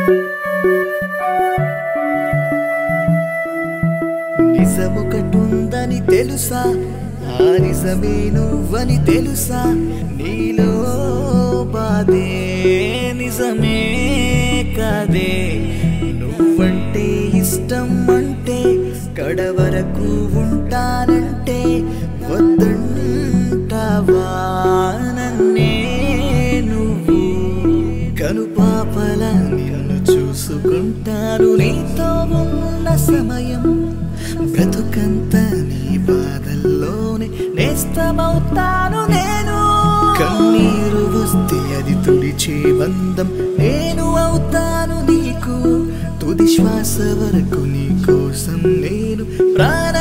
నిజమొకటుందని తెలుసా ఆ నిజమే నువ్వని తెలుసా నీలో బాధే నిజమే కాదే నువ్వంటే ఇష్టం అంటే కడవరకు ఉంటానంటే వద్దంటావా నన్నే నువ్వు కనుపాపల నిన్ను చూసుకుంటాను నీతో ఉన్న సమయం బ్రతుకంత నీ బాధల్లోనే నేస్తమవుతాను నేను కన్నీరు వస్తే అది తుడిచే బంధం నేను అవుతాను నీకు తుది శ్వాస వరకు నీ కోసం నేను ప్రాణ